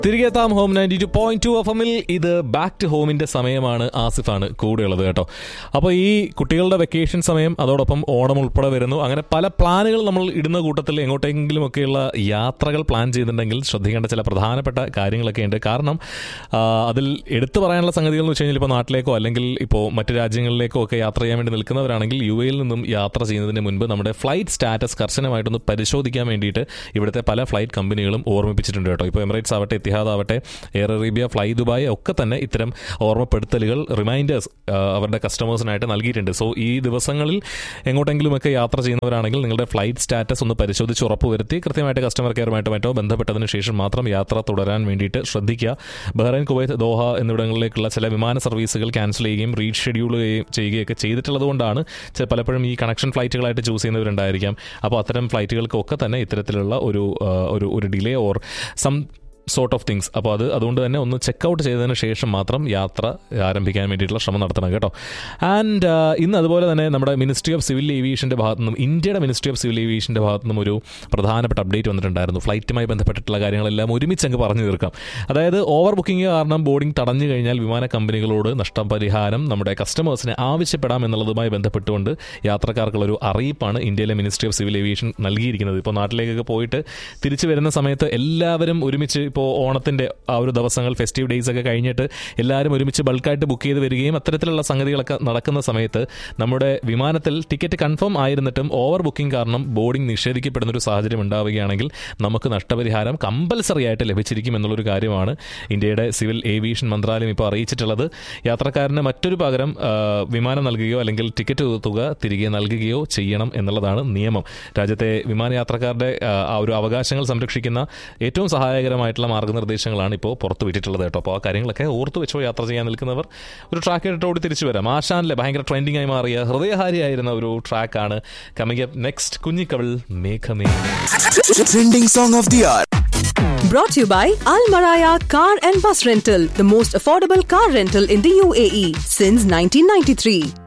തിരികെ എത്താം home ninety two point two F എമ്മിൽ ഇത് ബാക്ക് ടു ഹോമിന്റെ സമയമാണ് ആസിഫാണ് കൂടെയുള്ളത് കേട്ടോ അപ്പോൾ ഈ കുട്ടികളുടെ വെക്കേഷൻ സമയം അതോടൊപ്പം ഓണം ഉൾപ്പെടെ വരുന്നു അങ്ങനെ പല പ്ലാനുകൾ നമ്മൾ ഇടുന്ന കൂട്ടത്തിൽ എങ്ങോട്ടെങ്കിലും ഒക്കെയുള്ള യാത്രകൾ പ്ലാൻ ചെയ്തിട്ടുണ്ടെങ്കിൽ ശ്രദ്ധിക്കേണ്ട ചില പ്രധാനപ്പെട്ട കാര്യങ്ങളൊക്കെ ഉണ്ട് കാരണം ആ, അതിൽ എടുത്തു പറയാനുള്ള സംഗതികൾ എന്ന് വെച്ച് കഴിഞ്ഞാൽ ഇപ്പോൾ നാട്ടിലേക്കോ അല്ലെങ്കിൽ ഇപ്പോൾ മറ്റു രാജ്യങ്ങളിലേക്കോ ഒക്കെ യാത്ര ചെയ്യാൻ വേണ്ടി നിൽക്കുന്നവരാണെങ്കിൽ യു എയിൽ നിന്നും യാത്ര ചെയ്യുന്നതിന് മുൻപ് നമ്മുടെ ഫ്ലൈറ്റ് സ്റ്റാറ്റസ് കർശനമായിട്ടൊന്ന് പരിശോധിക്കാൻ വേണ്ടിയിട്ട് ഇവിടുത്തെ പല ഫ്ലൈറ്റ് കമ്പനികളും ഓർമ്മിപ്പിച്ചിട്ടുണ്ട് കേട്ടോ ഇപ്പോൾ എമിറേറ്റ്സ് ആവട്ടെ ഇത്തിഹാദ് ആവട്ടെ എയർ അറേബ്യ ഫ്ലൈ ദുബായ് ഒക്കെ തന്നെ ഇത്തരം ഓർമ്മപ്പെടുത്തലുകൾ റിമൈൻഡേഴ്സ് അവരുടെ കസ്റ്റമേഴ്സിനായിട്ട് നൽകിയിട്ടുണ്ട് സോ ഈ ദിവസങ്ങളിൽ എങ്ങോട്ടെങ്കിലുമൊക്കെ യാത്ര ചെയ്യുന്നവരാണെങ്കിൽ നിങ്ങളുടെ ഫ്ലൈറ്റ് സ്റ്റാറ്റസ് ഒന്ന് പരിശോധിച്ച് ഉറപ്പുവരുത്തി കൃത്യമായിട്ട് കസ്റ്റമർ കെയറുമായിട്ട് മറ്റോ ബന്ധപ്പെട്ടതിന് ശേഷം മാത്രം യാത്ര തുടരാൻ വേണ്ടിയിട്ട് ശ്രദ്ധിക്കുക ബഹ്റൈൻ കുവൈത്ത് ദോഹ എന്നിവിടങ്ങളിലേക്കുള്ള ചില വിമാന സർവീസുകൾ ക്യാൻസൽ ചെയ്യുകയും റീഷെഡ്യൂൾ ചെയ്യുകയൊക്കെ ചെയ്തിട്ടുള്ളത് കൊണ്ടാണ് ചെ- പലപ്പോഴും ഈ കണക്ഷൻ ഫ്ലൈറ്റുകളായിട്ട് ചൂസ് ചെയ്യുന്നവരുണ്ടായിരിക്കാം അപ്പോൾ അത്തരം ഫ്ലൈറ്റുകൾക്കൊക്കെ തന്നെ ഇത്തരത്തിലുള്ള ഒരു ആ, ഒരു ഒരു delay or some sort of things അപ്പോൾ അത് അതുകൊണ്ട് തന്നെ ഒന്ന് ചെക്ക് ഔട്ട് ചെയ്തതിന് ശേഷം മാത്രം യാത്ര ആരംഭിക്കാൻ വേണ്ടിയിട്ടുള്ള ശ്രമം നടത്തണം കേട്ടോ ആൻഡ് ഇന്ന് അതുപോലെ തന്നെ നമ്മുടെ മിനിസ്ട്രി ഓഫ് സിവിൽ ഏവിയേഷൻ്റെ ഭാഗത്തു നിന്നും ഇന്ത്യയുടെ മിനിസ്ട്രി ഓഫ് സിവിൽ ഏവിയേഷൻ്റെ ഭാഗത്തു നിന്നും ഒരു പ്രധാനപ്പെട്ട അപ്ഡേറ്റ് വന്നിട്ടുണ്ടായിരുന്നു ഫ്ലൈറ്റുമായി ബന്ധപ്പെട്ടിട്ടുള്ള കാര്യങ്ങളെല്ലാം ഒരുമിച്ച് അങ്ങ് പറഞ്ഞു തീർക്കാം അതായത് ഓവർ ബുക്കിംഗ് കാരണം ബോർഡിംഗ് തടഞ്ഞു കഴിഞ്ഞാൽ വിമാന കമ്പനികളോട് നഷ്ടപരിഹാരം നമ്മുടെ കസ്റ്റമേഴ്സിന് ആവശ്യപ്പെടാം എന്നുള്ളതുമായി ബന്ധപ്പെട്ടുകൊണ്ട് യാത്രക്കാർക്കുള്ള ഒരു അറിയിപ്പാണ് ഇന്ത്യയിലെ മിനിസ്ട്രി ഓഫ് സിവിൽ ഏവിയേഷൻ നൽകിയിരിക്കുന്നത് ഇപ്പോൾ നാട്ടിലേക്കൊക്കെ പോയിട്ട് തിരിച്ചു വരുന്ന സമയത്ത് എല്ലാവരും ഒരുമിച്ച് ഇപ്പോൾ ഓണത്തിൻ്റെ ആ ഒരു ദിവസങ്ങൾ ഫെസ്റ്റീവ് ഡേയ്സ് ഒക്കെ കഴിഞ്ഞിട്ട് എല്ലാവരും ഒരുമിച്ച് ബൾക്കായിട്ട് ബുക്ക് ചെയ്ത് വരികയും അത്തരത്തിലുള്ള സംഗതികളൊക്കെ നടക്കുന്ന സമയത്ത് നമ്മുടെ വിമാനത്തിൽ ടിക്കറ്റ് കൺഫേം ആയിരുന്നിട്ടും ഓവർ ബുക്കിംഗ് കാരണം ബോർഡിംഗ് നിഷേധിക്കപ്പെടുന്ന ഒരു സാഹചര്യം ഉണ്ടാവുകയാണെങ്കിൽ നമുക്ക് നഷ്ടപരിഹാരം കമ്പൽസറി ആയിട്ട് ലഭിച്ചിരിക്കും എന്നുള്ളൊരു കാര്യമാണ് ഇന്ത്യയുടെ സിവിൽ ഏവിയേഷൻ മന്ത്രാലയം ഇപ്പോൾ അറിയിച്ചിട്ടുള്ളത് യാത്രക്കാരന് മറ്റൊരു പകരം ആ, വിമാനം നൽകുകയോ അല്ലെങ്കിൽ ടിക്കറ്റ് തുക തിരികെ നൽകുകയോ ചെയ്യണം എന്നുള്ളതാണ് നിയമം രാജ്യത്തെ വിമാനയാത്രക്കാരുടെ ആ, ആ ഒരു അവകാശങ്ങൾ സംരക്ഷിക്കുന്ന ഏറ്റവും സഹായകരമായിട്ടുള്ള മാർഗ്ഗനിർദ്ദേശങ്ങളാണ് ഇപ്പോൾ പുറത്തു വിട്ടിട്ടുള്ളത് കേട്ടോ അപ്പോൾ ആ കാര്യങ്ങളൊക്കെ ഓർത്തു വെച്ചോ യാത്ര ചെയ്യാൻ നിൽക്കുന്നവർ ഒരു ട്രാക്ക് ഇട്ടോട് തിരിച്ചു വരാം ആശാനിലെ ഭയങ്കര ട്രെൻഡിങ് ആയി മാറിയ ഹൃദയഹാരിയായിരുന്ന ഒരു ട്രാക്കാണ് കമ്മിങ് അപ്പ് നെക്സ്റ്റ് കുഞ്ഞിക്കവൾ മേഘമേ Trending song of the hour. Brought to you by Al Maraya Car and Bus Rental, the most affordable car rental in the UAE since 1993.